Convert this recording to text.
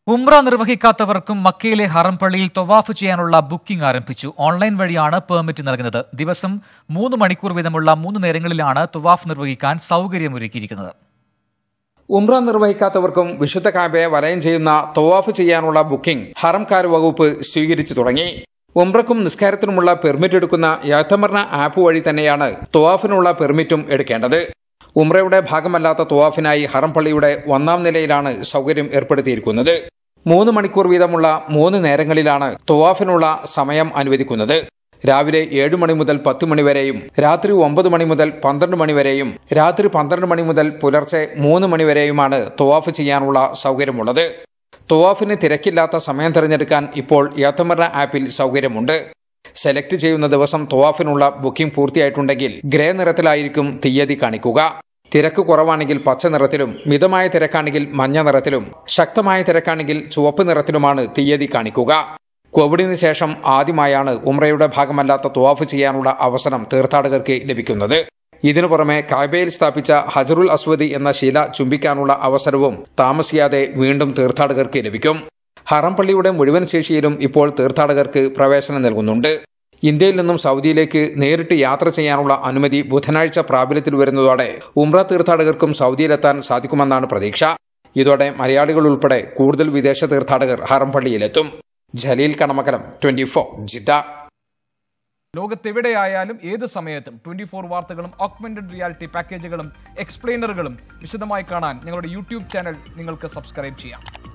ഉംറ നിർവഹിക്കാത്തവർക്കും മക്കയിലെ ഹറം പള്ളിയിൽ തൊവാഫ് ചെയ്യാനുള്ള ബുക്കിംഗ് ആരംഭിച്ചു ഓൺലൈൻ വഴിയാണ് പെർമിറ്റ് നൽകുന്നത് ദിവസം മൂന്ന് മണിക്കൂർ വീതമുള്ള മൂന്ന് നേരങ്ങളിലാണ് തൊവാഫ് നിർവഹിക്കാൻ സൗകര്യമൊരുക്കിയിരിക്കുന്നത് ഉംറ നിർവഹിക്കാത്തവർക്കും വിശുദ്ധ കാബയെ വലയം ചെയ്യുന്ന തവാഫ് ചെയ്യാനുള്ള ബുക്കിംഗ് ഹറംകാർ വകുപ്പ് സ്വീകരിച്ചു തുടങ്ങി ഉംറക്കും നിസ്കാരത്തിനുമുള്ള പെർമിറ്റ് എടുക്കുന്ന യാത്തമർണ ആപ്പ് വഴി തന്നെയാണ് തവാഫിനുള്ള പെർമിറ്റും എടുക്കേണ്ടത് ഉംറയുടെ ഭാഗമല്ലാത്ത തവാഫിനായി ഹറം പള്ളിയുടെ ഒന്നാം നിലയിലാണ് സൗകര്യം ഏർപ്പെടുത്തിയിരിക്കുന്നത് മൂന്ന് മണിക്കൂർ വീതമുള്ള മൂന്ന് നേരങ്ങളിലാണ് തവാഫിനുള്ള സമയം അനുവദിക്കുന്നത് രാവിലെ ഏഴ് മണി മുതൽ പത്ത് മണി വരെയും രാത്രി ഒമ്പത് മണി മുതൽ പന്ത്രണ്ട് മണി വരെയും രാത്രി പന്ത്രണ്ട് മണി മുതൽ പുലർച്ചെ മൂന്ന് മണി വരെയുമാണ് തവാഫ് ചെയ്യാനുള്ള സൗകര്യമുള്ളത് തവാഫിന് തിരക്കില്ലാത്ത സമയം തിരഞ്ഞെടുക്കാൻ ഇപ്പോൾ യാത്തമറ ആപ്പിൽ സൗകര്യമുണ്ട് സെലക്ട് ചെയ്യുന്ന ദിവസം തവാഫിനുള്ള ബുക്കിംഗ് പൂർത്തിയായിട്ടുണ്ടെങ്കിൽ ഗ്രേ നിറത്തിലായിരിക്കും തീയതി കാണിക്കുക തിരക്ക് കുറവാണെങ്കിൽ പച്ച നിറത്തിലും മിതമായ തിരക്കാണെങ്കിൽ മഞ്ഞ നിറത്തിലും ശക്തമായ തിരക്കാണെങ്കിൽ ചുവപ്പ് നിറത്തിലുമാണ് തീയതി കാണിക്കുക കോവിഡിന് ശേഷം ആദ്യമായാണ് ഉംറയുടെ ഭാഗമല്ലാത്ത തുവാഫ് ചെയ്യാനുള്ള അവസരം തീർത്ഥാടകർക്ക് ലഭിക്കുന്നത് ഇതിനു പുറമെ കാബയിൽ സ്ഥാപിച്ച ഹജറുൽ അസ്വദി എന്ന ശില ചുംബിക്കാനുള്ള അവസരവും താമസിയാതെ വീണ്ടും തീർത്ഥാടകർക്ക് ലഭിക്കും ഹറം പള്ളിയുടെ മുഴുവൻ ശേഷിയിലും ഇപ്പോൾ തീർത്ഥാടകർക്ക് പ്രവേശനം നൽകുന്നുണ്ട് ഇന്ത്യയിൽ നിന്നും സൗദിയിലേക്ക് നേരിട്ട് യാത്ര ചെയ്യാനുള്ള അനുമതി ബുധനാഴ്ച പ്രാബല്യത്തിൽ വരുന്നതോടെ ഉംറ തീർത്ഥാടകർക്കും സൗദിയിലെത്താൻ സാധിക്കുമെന്നാണ് പ്രതീക്ഷ ഇതോടെ മലയാളികൾ ഉൾപ്പെടെ കൂടുതൽ വിദേശ തീർത്ഥാടകർ ഹറം പള്ളിയിലെത്തും ജലീൽ കണമകലം ട്വന്റി ഫോർ ജിദ്ദ ലോകത്തെവിടെയായാലും ഏത് സമയത്തും ട്വന്റി ഫോർ വാർത്തകളും ഓഗ്മെന്റഡ് റിയാലിറ്റി പാക്കേജുകളും എക്സ്പ്ലെയിനറുകളും വിശദമായി കാണാൻ ഞങ്ങളുടെ യൂട്യൂബ് ചാനൽ നിങ്ങൾക്ക് സബ്സ്ക്രൈബ് ചെയ്യാം